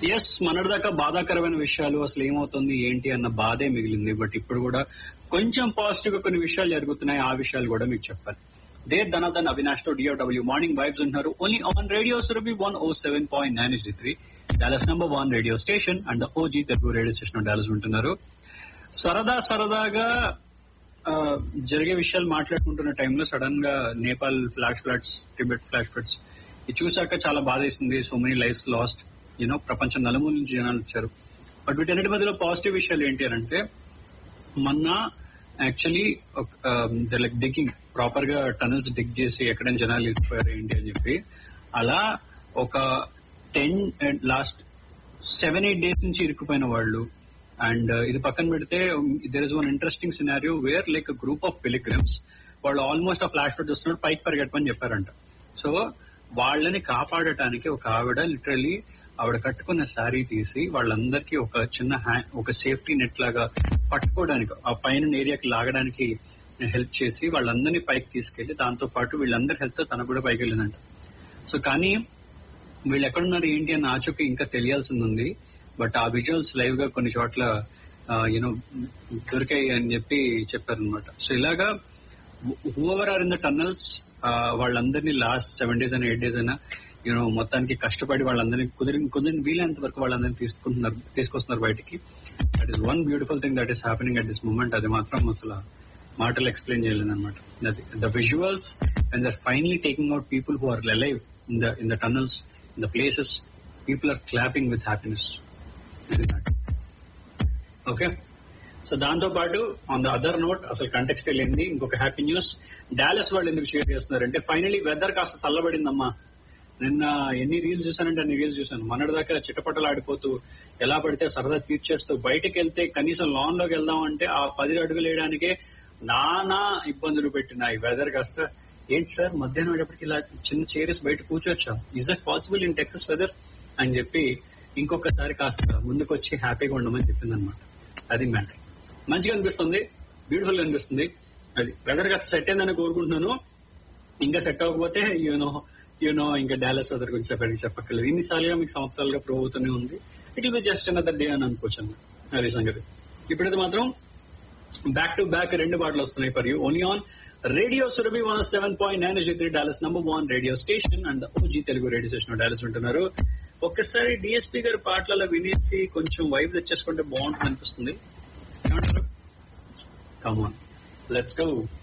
Yes మొన్నటిదాకా బాధాకరమైన విషయాలు అసలు ఏమవుతుంది ఏంటి అన్న బాధే మిగిలింది బట్ ఇప్పుడు కూడా కొంచెం పాజిటివ్ గా కొన్ని విషయాలు జరుగుతున్నాయి ఆ విషయాలు కూడా మీకు చెప్పాలి దే ధనధన్ అవినాష్ తో డిఓడబ్ల్యూ మార్నింగ్ వైబ్స్ ఉంటున్నారు only on radio Surabhi one oh seven point nine S three Dallas number one radio station and OG Telugu radio station Dallas ఉంటున్నారు సరదా సరదాగా ఆ, జరిగే విషయాలు మాట్లాడుకుంటున్న టైంలో సడన్ గా Nepal flash floods Tibet flash floods ఇది చూసాక చాలా బాధేసింది so many lifes lost you know ప్రపంచం నలుమూల నుంచి జనాలు వచ్చారు బట్ వీటన్నిటి మధ్యలో పాజిటివ్ విషయాలు ఏంటి అని అంటే మొన్న యాక్చువల్లీ లైక్ డిగ్గింగ్ ప్రాపర్ గా టనల్స్ డిగ్ చేసి ఎక్కడైనా జనాలు ఇరికిపోయారు ఏంటి అని చెప్పి అలా ఒక ten last seven eight days నుంచి ఇరుక్కుపోయిన వాళ్ళు అండ్ ఇది పక్కన పెడితే there is one interesting scenario where like group of pilgrims వాళ్ళు ఆల్మోస్ట్ ఆ ఫ్లాష్ ఫ్లడ్ వస్తున్నప్పుడు పైకి పరిగెట్టమని చెప్పారంట సో వాళ్ళని కాపాడటానికి ఒక ఆవిడ లిటరల్లీ ఆవిడ కట్టుకున్న శారీ తీసి వాళ్ళందరికీ ఒక చిన్న హ్యా- ఒక సేఫ్టీ నెట్ లాగా పట్టుకోవడానికి ఆ పైన ఏరియాకి లాగడానికి హెల్ప్ చేసి వాళ్ళందరినీ పైకి తీసుకెళ్లి దాంతో పాటు వీళ్ళందరి హెల్త్ తనకు కూడా పైకి వెళ్ళిందంట సో కానీ వీళ్ళు ఎక్కడున్నారు ఏంటి అన్న ఆచూకీ ఇంకా తెలియాల్సింది ఉంది బట్ ఆ విజువల్స్ లైవ్ గా కొన్ని చోట్ల యూనో దొరికాయి అని చెప్పి చెప్పారనమాట సో ఇలాగా whoever are in the tunnels వాళ్ళందరినీ లాస్ట్ సెవెన్ డేస్ అయినా ఎయిట్ డేస్ అయినా యూనో మొత్తానికి కష్టపడి వాళ్ళందరినీ కుదిరి కుదిరి వీలైనంత వరకు వాళ్ళందరినీ తీసుకుంటున్నారు తీసుకొస్తున్నారు బయటికి that is one beautiful thing that is happening at this moment అది మాత్రం అసలు మాటలు ఎక్స్ప్లెయిన్ చేయలేదు అనమాట the visuals and there finally taking out people who are alive in the in the tunnels in the places people are clapping with happiness okay so దాంతో పాటు on the other note అసలు context వెళ్ళింది ఇంకొక happy news Dallas వాళ్ళు ఎందుకు share చేస్తున్నారంటే finally weather కాస్త చల్లబడిందమ్మా నిన్న ఎన్ని రీల్స్ చూసానంటే అన్ని రీల్స్ చూసాను మొన్నటిదాకా చిట్టపట్టలు ఆడిపోతూ ఎలా పడితే సరదా తీర్చేస్తూ బయటకు వెళ్తే కనీసం లాన్ లోకి వెళ్దాం అంటే ఆ పది అడుగులు వేయడానికే నానా ఇబ్బందులు పెట్టిన ఈ వెదర్ కాస్త ఏంటి సార్ మధ్యాహ్నం అయ్యేప్పటికి ఇలా చిన్న చేరేసి బయట కూర్చోవచ్చా is that possible in Texas weather అని చెప్పి ఇంకొకసారి కాస్త ముందుకొచ్చి హ్యాపీగా ఉండమని చెప్పింది అనమాట అది మ్యాటర్ మంచిగా అనిపిస్తుంది బ్యూటిఫుల్ గా అనిపిస్తుంది అది వెదర్ కాస్త సెట్ అయిందని కోరుకుంటున్నాను ఇంకా సెట్ అవ్వకపోతే యూనో యూనో ఇంకా డాలస్ వెదర్ గురించి చెప్పడానికి చెప్పక్కర్లేదు ఇన్నిసార్లుగా మీకు సంవత్సరాలుగా ప్రూవ్ అవుతూనే ఉంది it will be just another day అని అనుకోవచ్చు అన్నమాట. అది సంగతి ఇప్పుడైతే మాత్రం బ్యాక్ టు బ్యాక్ రెండు పాటలు వస్తున్నాయి for you only on radio Surabhi one seven point nine three Dallas number one radio station and OG Telugu radio station Dallas ఉంటున్నారు ఒక్కసారి డిఎస్పీ గారి పాటలలో వినేసి కొంచెం వైబ్ తెచ్చేసుకుంటే బాగుంటుంది అనిపిస్తుంది కమాన్ లెట్స్ గో